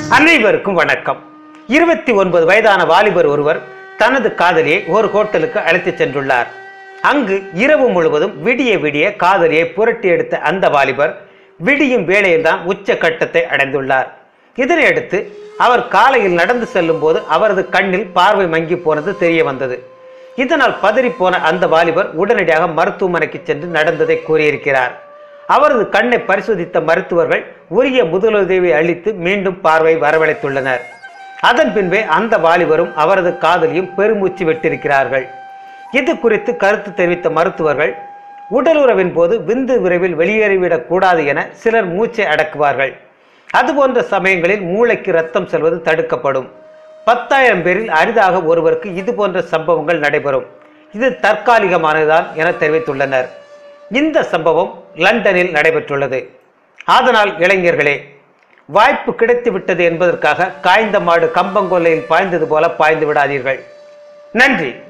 அனைவருக்கும் வணக்கம் இருபத்தி ஒன்பது வயதான வாலிபர் ஒருவர் தனது காதலியை ஒரு ஹோட்டலுக்கு அழைத்துச் சென்றுள்ளார் அங்கு இரவு முழுவதும் விடிய விடிய காதலியை புரட்டி எடுத்த அந்த வாலிபர் விடியும் வேளையில்தான் உச்ச கட்டத்தை அடைந்துள்ளார் இதனையடுத்து அவர் காலையில் நடந்து செல்லும் போது அவரது கண்ணில் பார்வை மங்கி போனது தெரிய வந்தது இதனால் பதறிப்போன அந்த வாலிபர் உடனடியாக மருத்துவமனைக்கு சென்று நடந்ததை கூறியிருக்கிறார் அவரது கண்ணை பரிசோதித்த மருத்துவர்கள் உரிய முதலுதவி அளித்து மீண்டும் பார்வை வரவழைத்துள்ளனர் அதன் பின்பே அந்த வாலிபரும் அவரது காதலியும் பெருமூச்சு விட்டிருக்கிறார்கள் இது குறித்து கருத்து தெரிவித்த மருத்துவர்கள் உடலுறவின் போது விந்து விரைவில் வெளியேறிவிடக் கூடாது என சிலர் மூச்சை அடக்குவார்கள் அதுபோன்ற சமயங்களில் மூளைக்கு ரத்தம் செல்வது தடுக்கப்படும் பத்தாயிரம் பேரில் அரிதாக ஒருவருக்கு இது போன்ற சம்பவங்கள் நடைபெறும் இது தற்காலிகமானதுதான் என தெரிவித்துள்ளனர் இந்த சம்பவம் லண்டனில் நடைபெற்றுள்ளது ஆதலால் இளைஞர்களே வாய்ப்பு கிடைத்து விட்டது என்பதற்காக காய்ந்த மாடு கம்பங்கொல்லையில் பாய்ந்தது போல பாய்ந்து விடாதீர்கள் நன்றி